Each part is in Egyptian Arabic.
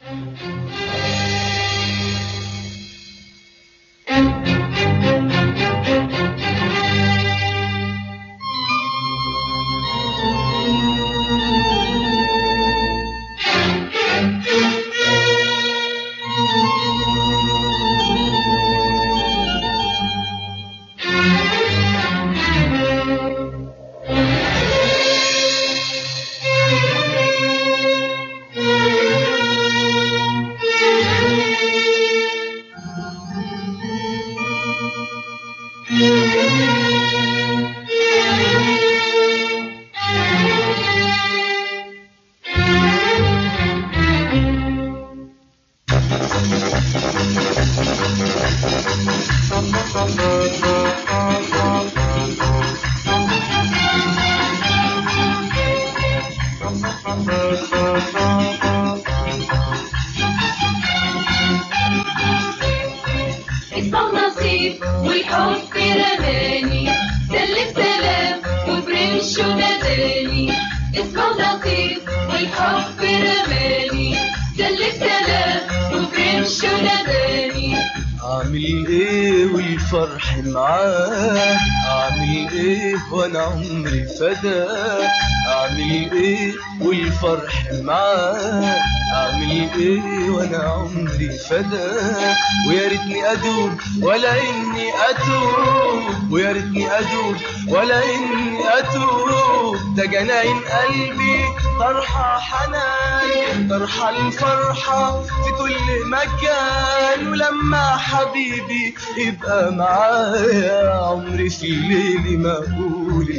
اسمه نصيب والحب رماني سلم سلام وبرمش وناداني اسمه نصيب والحب رماني سلم سلام وبرمش وناداني اعمل ايه والفرح معاه اعمل ايه وانا عمري فداه اعمل ايه والفرح معاه اعمل ايه وانا عمري فداه ويا ريتني ادوب ولا اني اتوب ويا ريتني ادوب ولا اني اتوب ده جناين قلبي طرحه حنان طرحه الفرحه في كل مكان ولما حبيبي يبقى معايا عمري في الليل ما اقول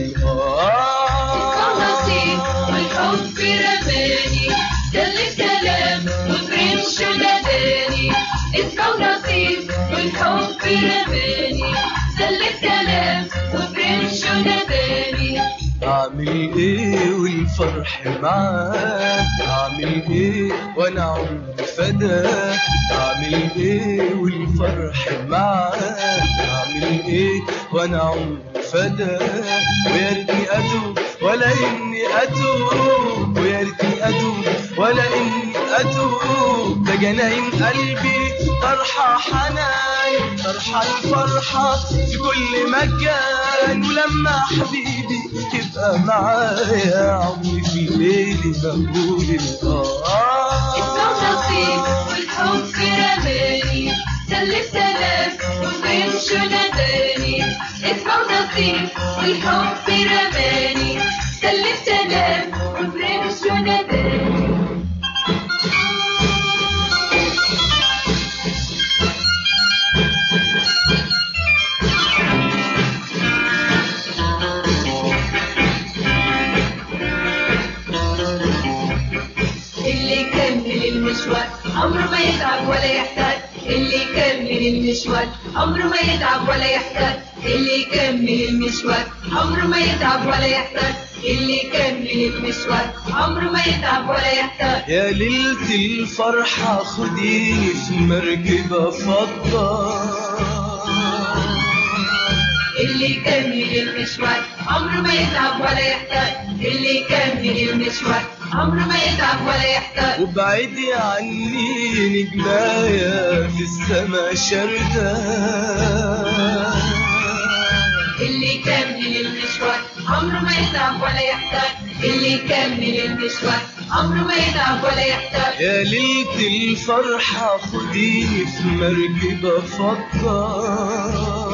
اسمه نصيب والحب رماني سلم سلام وبرمش وناداني اسمه نصيب والحب رماني سلم سلام وبرمش وناداني اعمل ايه والفرح معاه اعمل ايه وانا عمري فداه اعمل ايه والفرح معاه اعمل ايه وانا عمري فداه ويا ريتني اتوب ولا اني اتوب ويا ريتني اتوب ولا اني اتوب ده جناين قلبي طرحه حنان طرحه الفرحه في كل مكان ولما حبيبي يبقى معايا عمري في ليلي بقول اسمه نصيب والحب رماني سلم سلام وبرمش وناداني اسمه نصيب والحب رماني سلم سلام وبرمش وناداني اللي يكمل المشوار عمره ما يتعب ولا يحتاج اللي يكمل المشوار عمره ما يتعب ولا يحتاج اللي يكمل المشوار عمره ما يتعب ولا يحتاج اللي يكمل المشوار عمره ما يتعب ولا يحتاج يا ليلة الفرحة خديني في مركبة فضة اللي يكمل المشوار عمره ما يتعب ولا يحتاج اللي يكمل المشوار عمره ما يتعب ولا يحتاج وبعيدي عني نجماية في السما شردة اللي يكمل المشوار عمره ما يتعب ولا يحتاج اللي يكمل المشوار عمره ما يتعب ولا يحتاج يا ليلة الفرحة خديني في مركبة فضة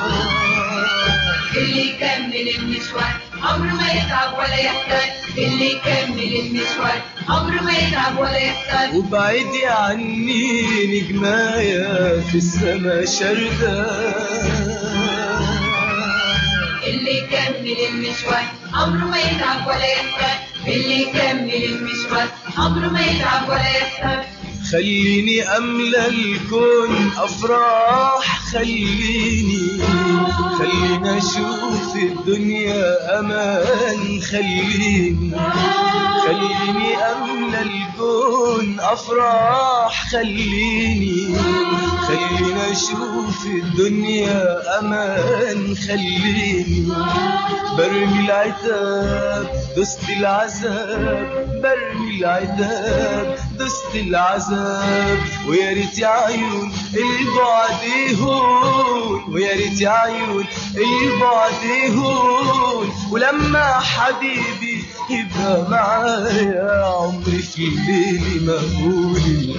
اللي يكمل المشوار عمره ما يتعب ولا يحتاج اللي يكمل المشوار عمره ما يتعب ولا يحتاج وبعيدي عني نجماية في السما شردة اللي يكمل المشوار عمره ما يتعب ولا يحتاج اللي يكمل المشوار عمره ما يتعب ولا يحتاج خليني أملى الكون أفراح خليني خليني أشوف الدنيا أمان خليني خليني أملى الكون عيون افراح خليني خلينا اشوف الدنيا امان خليني برمي العتاب دست العذاب برمي العتاب دست العذاب ويا ريت يا عيون البعد يهون ويا ريت يا عيون البعد يهون ولما حبيبي يبقى معايا عمري في الليل مهول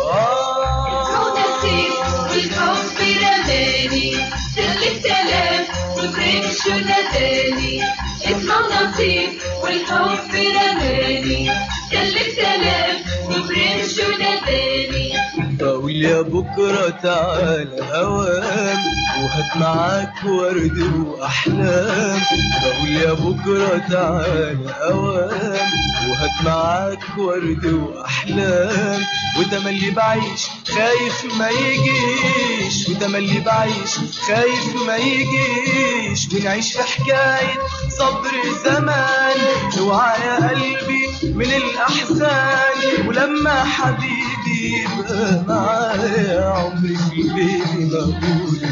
هو نسيب والحب رماني سر السلام وبرمش وناداني اسمه نصيب والحب رماني سر السلام وبرمش وناداني بقول يا بكرة تعالى هوام وهات معاك ورد وأحلام بقول يا بكرة تعالى هوام وهات معاك ورد وأحلام وتملي بعيش خايف ما يجيش وتملي بعيش خايف ما يجيش ونعيش في حكاية صبر زمان اوعى يا قلبي من الأحزان ولما حبيبي يبقى معايا عمري في الليل مقبول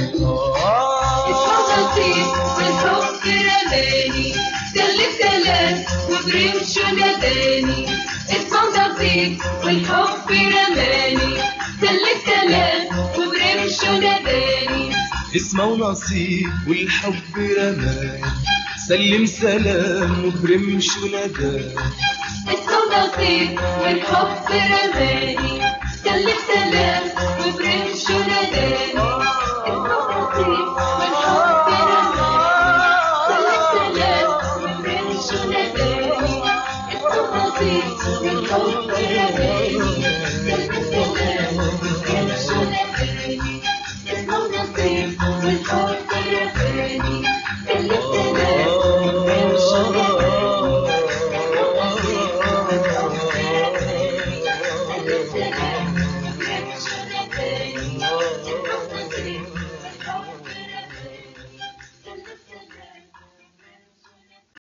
اسمه نصيب والحب رماني سر السلام وبرمش وناداني اسمه نصيب والحب رماني سر السلام وبرمش وناداني اسمه ونصيب والحب رماني سلم سلام وبرمش وندى اسمه نصيب والحب رماني سلم سلام وبرمش وناداني اسمه نصيب والحب رماني سلم سلام وبرمش وناداني اسمه نصيب والحب رماني سلم سلام